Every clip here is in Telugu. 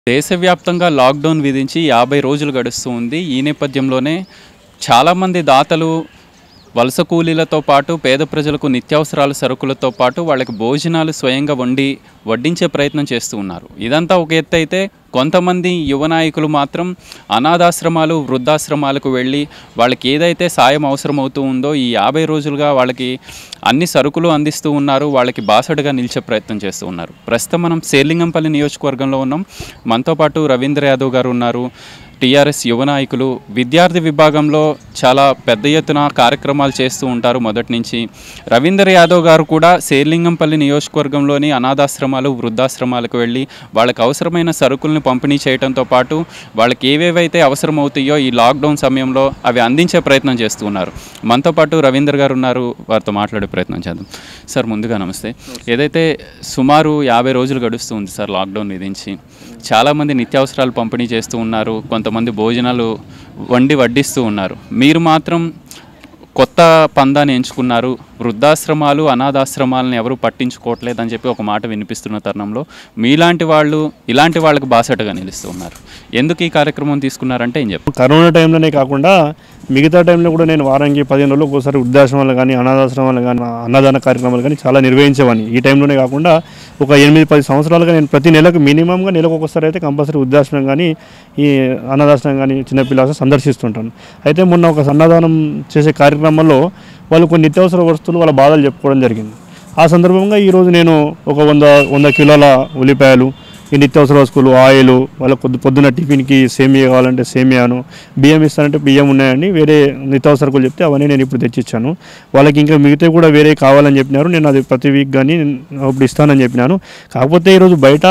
దేశవ్యాప్తంగా లాక్డౌన్ విధించి యాభై రోజులు గడుస్తూ ఉంది ఈ నేపథ్యంలోనే చాలామంది దాతలు వలస కూలీలతో పాటు పేద ప్రజలకు నిత్యావసరాల సరుకులతో పాటు వాళ్ళకి భోజనాలు స్వయంగా వండి వడ్డించే ప్రయత్నం చేస్తూ ఉన్నారు ఇదంతా ఒక ఎత్తు అయితే కొంతమంది యువ నాయకులు మాత్రం అనాథాశ్రమాలు వృద్ధాశ్రమాలకు వెళ్ళి వాళ్ళకి ఏదైతే సాయం అవసరం అవుతూ ఉందో ఈ యాభై రోజులుగా వాళ్ళకి అన్ని సరుకులు అందిస్తూ ఉన్నారు వాళ్ళకి బాసడుగా నిలిచే ప్రయత్నం చేస్తూ ఉన్నారు ప్రస్తుతం మనం శేర్లింగంపల్లి నియోజకవర్గంలో ఉన్నాం మనతో పాటు రవీంద్ర యాదవ్ గారు ఉన్నారు టీఆర్ఎస్ యువ నాయకులు విద్యార్థి విభాగంలో చాలా పెద్ద ఎత్తున కార్యక్రమాలు చేస్తూ ఉంటారు మొదటి నుంచి రవీందర్ యాదవ్ గారు కూడా శేర్లింగంపల్లి నియోజకవర్గంలోని అనాథాశ్రమాలు వృద్ధాశ్రమాలకు వెళ్ళి వాళ్ళకి అవసరమైన సరుకుల్ని పంపిణీ చేయడంతో పాటు వాళ్ళకి ఏవేవైతే అవసరం అవుతాయో ఈ లాక్డౌన్ సమయంలో అవి అందించే ప్రయత్నం చేస్తూ ఉన్నారు మనతో పాటు రవీందర్ గారు ఉన్నారు వారితో మాట్లాడే ప్రయత్నం చేద్దాం సార్ ముందుగా నమస్తే ఏదైతే సుమారు యాభై రోజులు గడుస్తుంది సార్ లాక్డౌన్ విధించి చాలామంది నిత్యావసరాలు పంపిణీ చేస్తూ ఉన్నారు కొంతమంది భోజనాలు వండి వడ్డిస్తూ ఉన్నారు మీరు మాత్రం కొత్త పందాన్ని ఎంచుకున్నారు వృద్ధాశ్రమాలు అనాథాశ్రమాలను ఎవరు పట్టించుకోవట్లేదని చెప్పి ఒక మాట వినిపిస్తున్న తరుణంలో మీలాంటి వాళ్ళు ఇలాంటి వాళ్ళకి బాసటగా నిలుస్తూ ఉన్నారు ఎందుకు ఈ కార్యక్రమం తీసుకున్నారంటే ఏం చెప్పు కరోనా టైంలోనే కాకుండా మిగతా టైంలో కూడా నేను వారానికి పదిహేను రోజులకు ఒకసారి వృద్ధాశ్రమాలు కానీ అనాథాశ్రమాలు కానీ అన్నదాన కార్యక్రమాలు కానీ చాలా నిర్వహించేవాడిని ఈ టైంలోనే కాకుండా ఒక ఎనిమిది పది సంవత్సరాలుగా నేను ప్రతి నెలకు మినిమంగా నెలకు ఒకసారి అయితే కంపల్సరీ వృద్ధాశ్రమం కానీ ఈ అన్నదాశ్రమం కానీ చిన్నపిల్లలు సందర్శిస్తుంటాను అయితే మొన్న ఒక అన్నదానం చేసే కార్యక్రమంలో వాళ్ళు కొన్ని నిత్యావసర వస్తువులు వాళ్ళ బాధలు చెప్పుకోవడం జరిగింది ఆ సందర్భంగా ఈరోజు నేను ఒక వంద వంద కిలోల ఉల్లిపాయలు ఈ నిత్యావసర వస్తువులు ఆయిల్ వాళ్ళ పొద్దు పొద్దున టిఫిన్కి సేమియా కావాలంటే సేమియాను బియ్యం ఇస్తానంటే బియ్యం ఉన్నాయని వేరే నిత్యావసరకులు చెప్తే అవన్నీ నేను ఇప్పుడు తెచ్చిచ్చాను వాళ్ళకి ఇంకా మిగతా కూడా వేరే కావాలని చెప్పినారు నేను అది ప్రతి వీక్ కానీ ఇప్పుడు ఇస్తానని చెప్పినాను కాకపోతే ఈరోజు బయట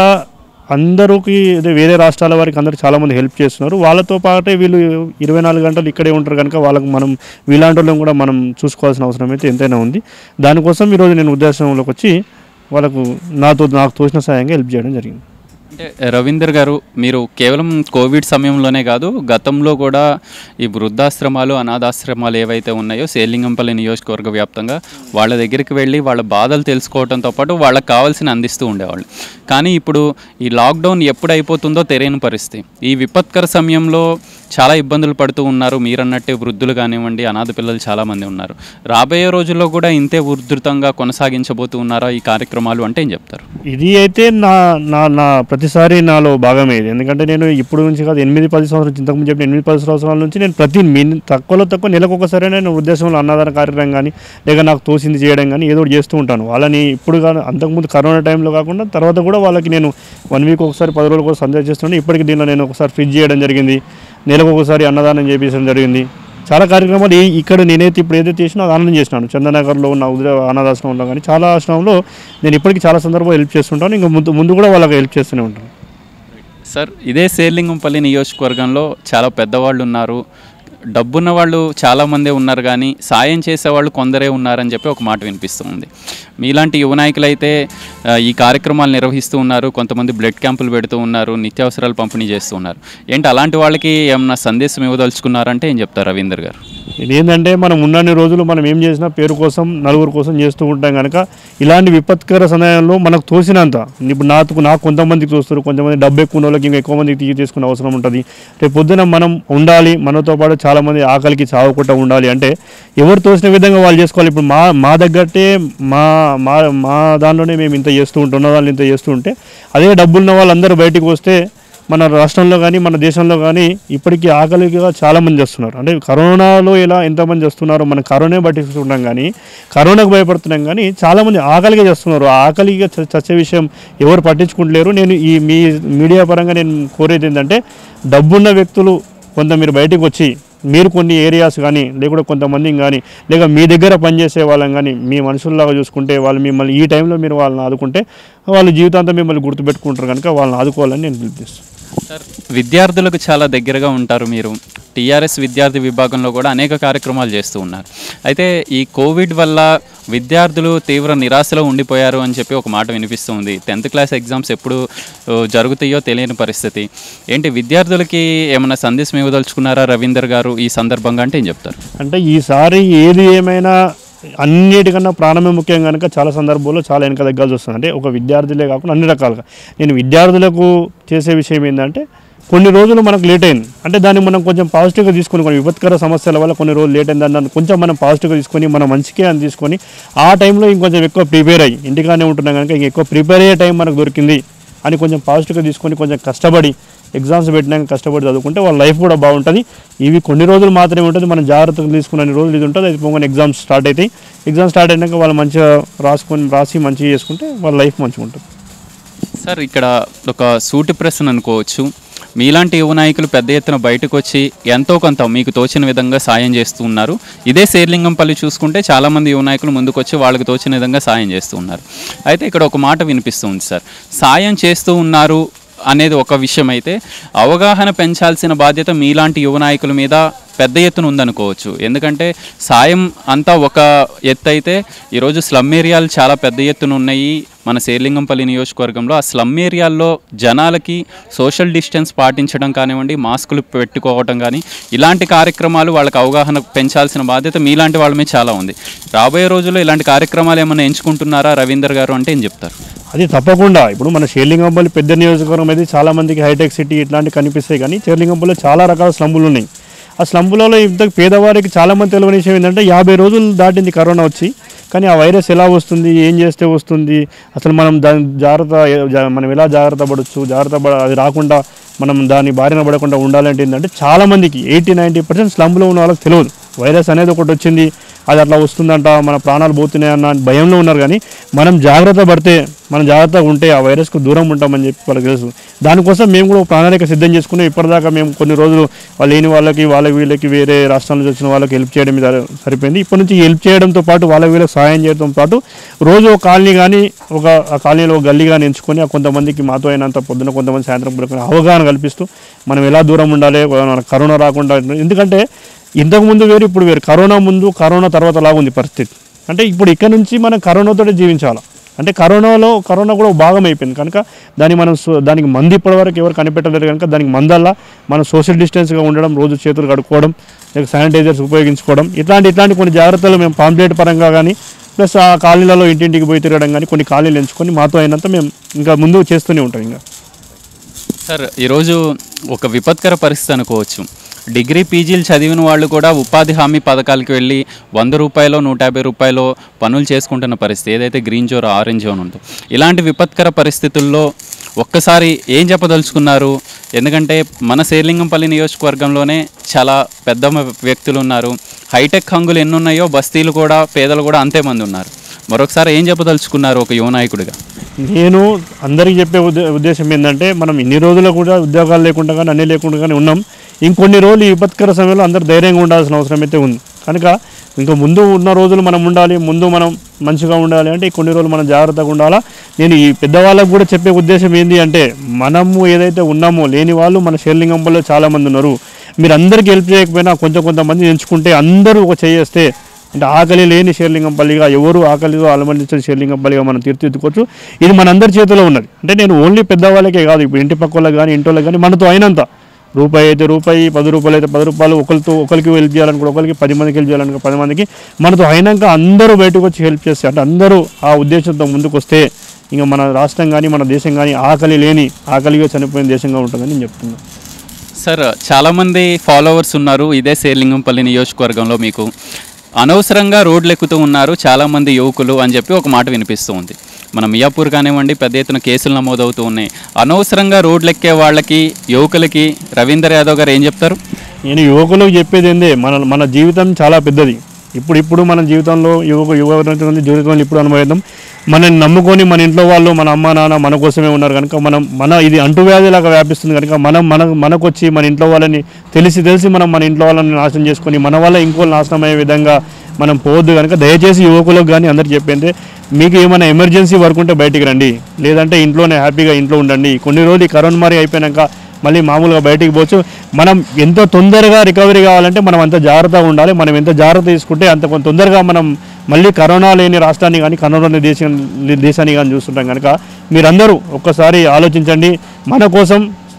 అందరికి అదే వేరే రాష్ట్రాల వారికి అందరు చాలామంది హెల్ప్ చేస్తున్నారు వాళ్ళతో పాటే వీళ్ళు ఇరవై నాలుగు గంటలు ఇక్కడే ఉంటారు కనుక వాళ్ళకి మనం వీలాంటి వాళ్ళని కూడా మనం చూసుకోవాల్సిన అవసరం అయితే ఎంతైనా ఉంది దానికోసం ఈరోజు నేను ఉద్దేశంలోకి వచ్చి వాళ్ళకు నాతో నాకు తోచిన సాయంగా హెల్ప్ చేయడం జరిగింది అంటే రవీందర్ గారు మీరు కేవలం కోవిడ్ సమయంలోనే కాదు గతంలో కూడా ఈ వృద్ధాశ్రమాలు అనాథాశ్రమాలు ఏవైతే ఉన్నాయో సేలింగంపల్లి నియోజకవర్గ వ్యాప్తంగా వాళ్ళ దగ్గరికి వెళ్ళి వాళ్ళ బాధలు తెలుసుకోవడంతో పాటు వాళ్ళకి కావాల్సిన అందిస్తూ ఉండేవాళ్ళు కానీ ఇప్పుడు ఈ లాక్డౌన్ ఎప్పుడు అయిపోతుందో తెలియని పరిస్థితి ఈ విపత్కర సమయంలో చాలా ఇబ్బందులు పడుతూ ఉన్నారు మీరన్నట్టే వృద్ధులు కానివ్వండి అనాథ పిల్లలు చాలామంది ఉన్నారు రాబోయే రోజుల్లో కూడా ఇంతే ఉధృతంగా కొనసాగించబోతూ ఉన్నారా ఈ కార్యక్రమాలు అంటే ఏం చెప్తారు ఇది అయితే నా నా నా ప్రతిసారి నాలో భాగమే ఇది ఎందుకంటే నేను ఇప్పుడు నుంచి కాదు ఎనిమిది పది సంవత్సరాలు ఇంతకుముందు చెప్పిన ఎనిమిది పది సంవత్సరాల నుంచి నేను ప్రతి మిన్ తక్కువలో తక్కువ నెలకు ఒకసారి నేను ఉద్దేశంలో అన్నదాన కార్యక్రమం కానీ లేక నాకు తోసింది చేయడం కానీ ఏదో ఒకటి చేస్తూ ఉంటాను వాళ్ళని ఇప్పుడు కానీ అంతకుముందు కరోనా టైంలో కాకుండా తర్వాత కూడా వాళ్ళకి నేను వన్ వీక్ ఒకసారి పది రోజులు కూడా సందేహం చేస్తుంటే ఇప్పటికి దీనిలో నేను ఒకసారి ఫ్రిడ్జ్ చేయడం జరిగింది నెలకు ఒకసారి అన్నదానం చేపించడం జరిగింది చాలా కార్యక్రమాలు ఈ ఇక్కడ నేనైతే ఇప్పుడు ఏదైతే చేసినా అది ఆనందం చేసినాను చందనగర్లో ఉన్న ఉదయ అనాథాశ్రమంలో కానీ చాలా ఆశ్రమంలో నేను ఇప్పటికీ చాలా సందర్భాలు హెల్ప్ చేస్తుంటాను ఇంకా ముందు ముందు కూడా వాళ్ళకి హెల్ప్ చేస్తూనే ఉంటాను సార్ ఇదే శేర్లింగంపల్లి నియోజకవర్గంలో చాలా పెద్దవాళ్ళు ఉన్నారు డబ్బున్న వాళ్ళు చాలామందే ఉన్నారు కానీ సాయం చేసేవాళ్ళు కొందరే ఉన్నారని చెప్పి ఒక మాట వినిపిస్తుంది మీలాంటి యువ నాయకులైతే ఆ, ఈ కార్యక్రమాలు నిర్వహిస్తూ ఉన్నారు కొంతమంది బ్లడ్ క్యాంపులు పెడుతూ ఉన్నారు నిత్యావసరాలు పంపిణీ చేస్తూ ఉన్నారు ఏంటి అలాంటి వాళ్ళకి ఏమన్నా సందేశం ఇవ్వదలుచుకున్నారంటే ఏం చెప్తారు రవీందర్ గారు ఇది ఏంటంటే మనం ఉన్నన్ని రోజులు మనం ఏం చేసినా పేరు కోసం నలుగురు కోసం చేస్తూ ఉంటాం కనుక ఇలాంటి విపత్కర సమయంలో మనకు తోసినంత ఇప్పుడు నాకు నాకు కొంతమందికి చూస్తారు కొంతమంది డబ్బు ఎక్కువ ఉన్న వాళ్ళకి ఇంకా ఎక్కువ మందికి తీసి తీసుకునే అవసరం ఉంటుంది రేపు పొద్దున మనం ఉండాలి మనతో పాటు చాలామంది ఆకలికి చావకుండా ఉండాలి అంటే ఎవరు తోసిన విధంగా వాళ్ళు చేసుకోవాలి ఇప్పుడు మా మా దగ్గరే మా మా మా దానిలోనే మేము ఇంత చేస్తూ ఉంటున్న వాళ్ళు ఇంత చేస్తూ ఉంటే అదే డబ్బులున్న వాళ్ళందరూ బయటికి వస్తే మన రాష్ట్రంలో కానీ మన దేశంలో కానీ ఇప్పటికీ ఆకలిగా చాలామంది వస్తున్నారు అంటే కరోనాలో ఎలా ఎంతమంది వస్తున్నారో మనం కరోనా పట్టిస్తున్నాం కానీ కరోనాకు భయపడుతున్నాం కానీ చాలామంది ఆకలిగా చేస్తున్నారు ఆ ఆకలిగా చ- చచ్చే విషయం ఎవరు పట్టించుకుంటలేరు నేను ఈ మీ మీడియా పరంగా నేను కోరేది ఏంటంటే డబ్బున్న వ్యక్తులు కొంత మీరు బయటకు వచ్చి మీరు కొన్ని ఏరియాస్ కానీ లేకుంటే కొంతమందిని కానీ లేక మీ దగ్గర పనిచేసే వాళ్ళని కానీ మీ మనుషుల్లాగా చూసుకుంటే వాళ్ళు మిమ్మల్ని ఈ టైంలో మీరు వాళ్ళని ఆదుకుంటే వాళ్ళు జీవితాంతం మిమ్మల్ని గుర్తుపెట్టుకుంటారు కనుక వాళ్ళని ఆదుకోవాలని నేను పిలుపునిస్తాను సార్ విద్యార్థులకు చాలా దగ్గరగా ఉంటారు మీరు టీఆర్ఎస్ విద్యార్థి విభాగంలో కూడా అనేక కార్యక్రమాలు చేస్తూ ఉన్నారు అయితే ఈ కోవిడ్ వల్ల విద్యార్థులు తీవ్ర నిరాశలో ఉండిపోయారు అని చెప్పి ఒక మాట వినిపిస్తుంది టెన్త్ క్లాస్ ఎగ్జామ్స్ ఎప్పుడు ఓ, జరుగుతాయో తెలియని పరిస్థితి ఏంటి విద్యార్థులకి ఏమైనా సందేశం ఇవ్వదలుచుకున్నారా రవీందర్ గారు ఈ సందర్భంగా అంటే ఏం చెప్తారు అంటే ఈసారి ఏది ఏమైనా అన్నిటికన్నా ప్రాణమే ముఖ్యం కనుక చాలా సందర్భాల్లో చాలా వెనక తగ్గాల్సి వస్తుంది అంటే ఒక విద్యార్థులే కాకుండా అన్ని రకాలుగా నేను విద్యార్థులకు చేసే విషయం ఏంటంటే కొన్ని రోజులు మనకు లేట్ అయింది అంటే దాన్ని మనం కొంచెం పాజిటివ్గా తీసుకొని కొన్ని విపత్కర సమస్యల వల్ల కొన్ని రోజులు లేట్ అయింది దాన్ని కొంచెం మనం పాజిటివ్గా తీసుకొని మన మంచికే అని తీసుకొని ఆ టైంలో ఇంకొంచెం ఎక్కువ ప్రిపేర్ అయ్యి ఇంటికానే ఉంటున్నాం కనుక ఇంక ఎక్కువ ప్రిపేర్ అయ్యే టైం మనకు దొరికింది అని కొంచెం పాజిటివ్గా తీసుకొని కొంచెం కష్టపడి ఎగ్జామ్స్ పెట్టినాక కష్టపడి చదువుకుంటే వాళ్ళ లైఫ్ కూడా బాగుంటుంది ఇవి కొన్ని రోజులు మాత్రమే ఉంటుంది మనం జాగ్రత్తగా తీసుకున్న అన్ని రోజులు ఇది ఉంటుంది అది పోగానే ఎగ్జామ్స్ స్టార్ట్ అవుతాయి ఎగ్జామ్స్ స్టార్ట్ అయినాక వాళ్ళు మంచిగా రాసుకొని రాసి మంచిగా చేసుకుంటే వాళ్ళ లైఫ్ మంచిగా ఉంటుంది సార్ ఇక్కడ ఒక సూటి ప్రశ్న అనుకోవచ్చు మీలాంటి యువ నాయకులు పెద్ద ఎత్తున బయటకు వచ్చి ఎంతో కొంత మీకు తోచిన విధంగా సాయం చేస్తూ ఉన్నారు ఇదే శేర్లింగంపల్లి చూసుకుంటే చాలామంది యువ నాయకులు ముందుకు వచ్చి వాళ్ళకి తోచిన విధంగా సాయం చేస్తూ ఉన్నారు అయితే ఇక్కడ ఒక మాట వినిపిస్తుంది సార్ సాయం చేస్తూ ఉన్నారు అనేది ఒక విషయం అయితే అవగాహన పెంచాల్సిన బాధ్యత మీలాంటి యువ నాయకుల మీద పెద్ద ఎత్తున ఉందనుకోవచ్చు ఎందుకంటే సాయం అంతా ఒక ఎత్తు అయితే ఈరోజు స్లమ్ ఏరియాలు చాలా పెద్ద ఎత్తున ఉన్నాయి మన శేర్లింగంపల్లి నియోజకవర్గంలో ఆ స్లమ్ ఏరియాల్లో జనాలకి సోషల్ డిస్టెన్స్ పాటించడం కానివ్వండి మాస్కులు పెట్టుకోవడం కానీ ఇలాంటి కార్యక్రమాలు వాళ్ళకి అవగాహన పెంచాల్సిన బాధ్యత మీలాంటి వాళ్ళ మీద చాలా ఉంది రాబోయే రోజుల్లో ఇలాంటి కార్యక్రమాలు ఏమైనా ఎంచుకుంటున్నారా రవీందర్ గారు అంటే ఏం చెప్తారు అది తప్పకుండా ఇప్పుడు మన షేర్లింగంపల్లి పెద్ద నియోజకవర్గం అయితే చాలా మందికి హైటెక్ సిటీ ఇట్లాంటివి కనిపిస్తాయి కానీ షేర్లింగంపల్లిలో చాలా రకాల స్లంబులు ఉన్నాయి ఆ స్లంబులలో ఇంత పేదవారికి చాలా మంది తెలియని విషయం ఏంటంటే యాభై రోజులు దాటింది కరోనా వచ్చి కానీ ఆ వైరస్ ఎలా వస్తుంది ఏం చేస్తే వస్తుంది అసలు మనం దాని జాగ్రత్త జా- మనం ఎలా జాగ్రత్త పడవచ్చు జాగ్రత్త పడ అది రాకుండా మనం దాని బారిన పడకుండా ఉండాలంటే ఏంటంటే చాలా మందికి ఎయిటీ నైంటీ పర్సెంట్ స్లంబ్లో ఉన్న వాళ్ళకి తెలియదు వైరస్ అనేది ఒకటి వచ్చింది అది అట్లా వస్తుందంట మన ప్రాణాలు పోతున్నాయన్న భయంలో ఉన్నారు కానీ మనం జాగ్రత్త పడితే మనం జాగ్రత్తగా ఉంటే ఆ వైరస్కు దూరం ఉంటామని చెప్పి వాళ్ళకి తెలుసు దానికోసం మేము కూడా ఒక ప్రణాళిక సిద్ధం చేసుకుని ఇప్పటిదాకా మేము కొన్ని రోజులు వాళ్ళు లేని వాళ్ళకి వాళ్ళకి వీళ్ళకి వేరే రాష్ట్రాల నుంచి వచ్చిన వాళ్ళకి హెల్ప్ చేయడం మీద సరిపోయింది ఇప్పటి నుంచి హెల్ప్ చేయడంతో పాటు వాళ్ళకి వీళ్ళకి సహాయం చేయడంతో పాటు రోజు ఒక కాలనీ కానీ ఒక ఆ కాలనీలో ఒక గల్లీ కానీ ఎంచుకొని ఆ కొంతమందికి మాతో అయినంత పొద్దున కొంతమంది సాయంత్రం పూట అవగాహన కల్పిస్తూ మనం ఎలా దూరం ఉండాలి మన కరోనా రాకుండా ఎందుకంటే ఇంతకు ముందు వేరు ఇప్పుడు వేరు కరోనా ముందు కరోనా తర్వాత లాగుంది పరిస్థితి అంటే ఇప్పుడు ఇక్కడ నుంచి మనం కరోనాతోనే జీవించాలి అంటే కరోనాలో కరోనా కూడా ఒక భాగం అయిపోయింది కనుక దాన్ని మనం సో- దానికి మంది ఇప్పటివరకు ఎవరు కనిపెట్టలేరు కనుక దానికి మందల్లా మనం సోషల్ డిస్టెన్స్గా ఉండడం రోజు చేతులు కడుక్కోవడం లేక శానిటైజర్స్ ఉపయోగించుకోవడం ఇట్లాంటి ఇట్లాంటి కొన్ని జాగ్రత్తలు మేము పాంప్లెట్ పరంగా కానీ ప్లస్ ఆ కాలనీలలో ఇంటింటికి పోయి తిరగడం కానీ కొన్ని కాలనీలు ఎంచుకొని మాతో అయినంత మేము ఇంకా ముందు చేస్తూనే ఉంటాం ఇంకా సార్ ఈరోజు ఒక విపత్కర పరిస్థితి అనుకోవచ్చు డిగ్రీ పీజీలు చదివిన వాళ్ళు కూడా ఉపాధి హామీ పథకాలకి వెళ్ళి వంద రూపాయలు నూట యాభై రూపాయలు పనులు చేసుకుంటున్న పరిస్థితి ఏదైతే గ్రీన్ జోన్ ఆరెంజ్ జోన్ ఉందో ఇలాంటి విపత్కర పరిస్థితుల్లో ఒక్కసారి ఏం చెప్పదలుచుకున్నారు ఎందుకంటే మన శేర్లింగంపల్లి నియోజకవర్గంలోనే చాలా పెద్ద మ- వ్యక్తులు ఉన్నారు హైటెక్ హంగులు ఎన్ని ఉన్నాయో బస్తీలు కూడా పేదలు కూడా అంతే మంది ఉన్నారు మరొకసారి ఏం చెప్పదలుచుకున్నారు ఒక యువ నాయకుడిగా నేను అందరికీ చెప్పే ఉద్దే ఉద్దేశం ఏంటంటే మనం ఇన్ని రోజులు కూడా ఉద్యోగాలు లేకుండా కానీ అన్నీ లేకుండా కానీ ఉన్నాం ఇంకొన్ని రోజులు ఈ విపత్కర సమయంలో అందరు ధైర్యంగా ఉండాల్సిన అవసరం అయితే ఉంది కనుక ఇంకా ముందు ఉన్న రోజులు మనం ఉండాలి ముందు మనం మంచిగా ఉండాలి అంటే ఈ కొన్ని రోజులు మనం జాగ్రత్తగా ఉండాలా నేను ఈ పెద్దవాళ్ళకు కూడా చెప్పే ఉద్దేశం ఏంటి అంటే మనము ఏదైతే ఉన్నామో లేని వాళ్ళు మన షేర్లింగంపల్లో చాలామంది ఉన్నారు మీరు అందరికీ హెల్ప్ చేయకపోయినా కొంచెం కొంతమంది ఎంచుకుంటే అందరూ ఒక చేయేస్తే అంటే ఆకలి లేని షేర్లింగంపల్లిగా ఎవరు ఆకలితో అలమరించిన షేర్లింగంపల్లిగా మనం తీర్చిదిద్దుకోవచ్చు ఇది మనందరి చేతిలో ఉన్నది అంటే నేను ఓన్లీ పెద్దవాళ్ళకే కాదు ఇప్పుడు ఇంటి పక్క వాళ్ళకి కానీ ఇంటి వాళ్ళకి కానీ మనతో అయినంత రూపాయి అయితే రూపాయి పది రూపాయలు అయితే పది రూపాయలు ఒకరితో ఒకరికి హెల్ప్ చేయాలనుకో ఒకరికి పది మందికి హెల్ప్ చేయాలనుకో పది మందికి మనతో అయినాక అందరూ బయటకు వచ్చి హెల్ప్ చేస్తే అంటే అందరూ ఆ ఉద్దేశంతో ముందుకు వస్తే ఇంకా మన రాష్ట్రం కానీ మన దేశం కానీ ఆకలి లేని ఆకలిగా చనిపోయిన దేశంగా ఉంటుందని నేను చెప్తున్నాను సార్ చాలామంది ఫాలోవర్స్ ఉన్నారు ఇదే శేర్లింగంపల్లి నియోజకవర్గంలో మీకు అనవసరంగా రోడ్లు ఎక్కుతూ ఉన్నారు చాలామంది యువకులు అని చెప్పి ఒక మాట వినిపిస్తూ ఉంది మన మియాపూర్ కానివ్వండి పెద్ద ఎత్తున కేసులు నమోదవుతూ ఉన్నాయి అనవసరంగా రోడ్లు ఎక్కే వాళ్ళకి యువకులకి రవీందర్ యాదవ్ గారు ఏం చెప్తారు నేను యువకులకు చెప్పేది ఏందే మన మన జీవితం చాలా పెద్దది ఇప్పుడు ఇప్పుడు మన జీవితంలో యువకు యువ జీవితంలో ఇప్పుడు అనుభవిద్దాం మనల్ని నమ్ముకొని మన ఇంట్లో వాళ్ళు మన అమ్మ నాన్న మన కోసమే ఉన్నారు కనుక మనం మన ఇది అంటువ్యాధిలాగా వ్యాపిస్తుంది కనుక మనం మన మనకొచ్చి మన ఇంట్లో వాళ్ళని తెలిసి తెలిసి మనం మన ఇంట్లో వాళ్ళని నాశనం చేసుకొని మన వల్ల ఇంకోళ్ళు నాశనం అయ్యే విధంగా మనం పోవద్దు కనుక దయచేసి యువకులకు కానీ అందరికి చెప్పిందే మీకు ఏమైనా ఎమర్జెన్సీ వర్క్ ఉంటే బయటికి రండి లేదంటే ఇంట్లోనే హ్యాపీగా ఇంట్లో ఉండండి కొన్ని రోజులు ఈ కరోనా మరి అయిపోయాక మళ్ళీ మామూలుగా బయటికి పోవచ్చు మనం ఎంత తొందరగా రికవరీ కావాలంటే మనం అంత జాగ్రత్తగా ఉండాలి మనం ఎంత జాగ్రత్త తీసుకుంటే అంత కొంత తొందరగా మనం మళ్ళీ కరోనా లేని రాష్ట్రాన్ని కానీ కరోనా లేని దేశం దేశాన్ని కానీ చూస్తుంటాం కనుక మీరందరూ ఒక్కసారి ఆలోచించండి మన కోసం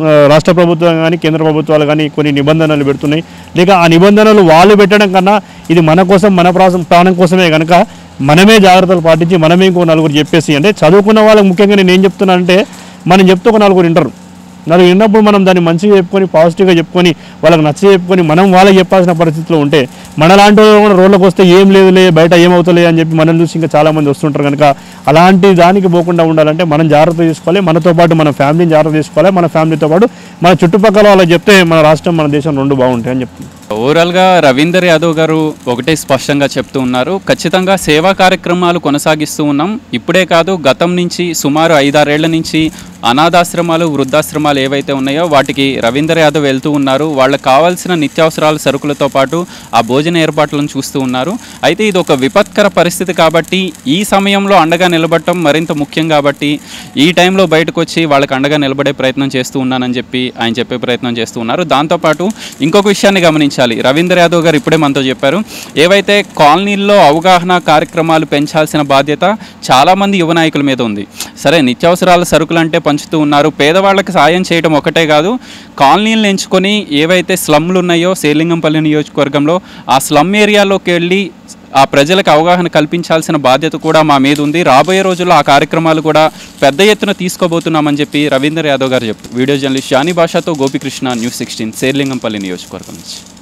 ఆ, రాష్ట్ర ప్రభుత్వం కానీ కేంద్ర ప్రభుత్వాలు కానీ కొన్ని నిబంధనలు పెడుతున్నాయి లేక ఆ నిబంధనలు వాళ్ళు పెట్టడం కన్నా ఇది మన కోసం మన ప్రాసం ప్రాణం కోసమే కనుక మనమే జాగ్రత్తలు పాటించి మనమే ఇంకో నలుగురు చెప్పేసి అంటే చదువుకున్న వాళ్ళకి ముఖ్యంగా నేను ఏం చెప్తున్నానంటే మనం చెప్తే ఒక నలుగురు వింటారు నలుగురు విన్నప్పుడు మనం దాన్ని మంచిగా చెప్పుకొని పాజిటివ్గా చెప్పుకొని వాళ్ళకి నచ్చ చెప్పుకొని మనం వాళ్ళకి చెప్పాల్సిన పరిస్థితిలో ఉంటే మనలాంటి వాళ్ళు కూడా రోడ్లకు వస్తే ఏం లేదులే బయట ఏం అవుతలే అని చెప్పి మనం చూసి ఇంకా చాలా మంది వస్తుంటారు కనుక అలాంటి దానికి పోకుండా ఉండాలంటే మనం జాగ్రత్త తీసుకోవాలి మనతో పాటు మన ఫ్యామిలీని జాగ్రత్త తీసుకోవాలి మన ఫ్యామిలీతో పాటు మన చుట్టుపక్కల వాళ్ళకి చెప్తే మన రాష్ట్రం మన దేశం రెండు బాగుంటాయి అని చెప్తుంది ఓవరాల్గా రవీందర్ యాదవ్ గారు ఒకటే స్పష్టంగా చెప్తూ ఉన్నారు ఖచ్చితంగా సేవా కార్యక్రమాలు కొనసాగిస్తూ ఉన్నాం ఇప్పుడే కాదు గతం నుంచి సుమారు ఐదారేళ్ల నుంచి అనాథాశ్రమాలు వృద్ధాశ్రమాలు ఏవైతే ఉన్నాయో వాటికి రవీందర్ యాదవ్ వెళ్తూ ఉన్నారు వాళ్ళకి కావాల్సిన నిత్యావసరాల సరుకులతో పాటు ఆ భోజన ఏర్పాట్లను చూస్తూ ఉన్నారు అయితే ఇది ఒక విపత్కర పరిస్థితి కాబట్టి ఈ సమయంలో అండగా నిలబడటం మరింత ముఖ్యం కాబట్టి ఈ టైంలో బయటకు వచ్చి వాళ్ళకి అండగా నిలబడే ప్రయత్నం చేస్తూ ఉన్నానని చెప్పి ఆయన చెప్పే ప్రయత్నం చేస్తూ ఉన్నారు దాంతోపాటు ఇంకొక విషయాన్ని గమనించాలి రవీంద్ర యాదవ్ గారు ఇప్పుడే మనతో చెప్పారు ఏవైతే కాలనీల్లో అవగాహన కార్యక్రమాలు పెంచాల్సిన బాధ్యత చాలామంది యువ నాయకుల మీద ఉంది సరే నిత్యావసరాల సరుకులు అంటే పంచుతూ ఉన్నారు పేదవాళ్ళకి సాయం చేయడం ఒకటే కాదు కాలనీలను ఎంచుకొని ఏవైతే స్లమ్లు ఉన్నాయో సేలింగంపల్లి నియోజకవర్గంలో ఆ స్లమ్ ఏరియాలోకి వెళ్ళి ఆ ప్రజలకు అవగాహన కల్పించాల్సిన బాధ్యత కూడా మా మీద ఉంది రాబోయే రోజుల్లో ఆ కార్యక్రమాలు కూడా పెద్ద ఎత్తున తీసుకోబోతున్నామని చెప్పి రవీందర్ యాదవ్ గారు చెప్పారు వీడియో జర్నలిస్ట్ షాని భాషతో గోపికృష్ణ న్యూస్ సిక్స్టీన్ శేర్లింగంపల్లి నియోజకవర్గం నుంచి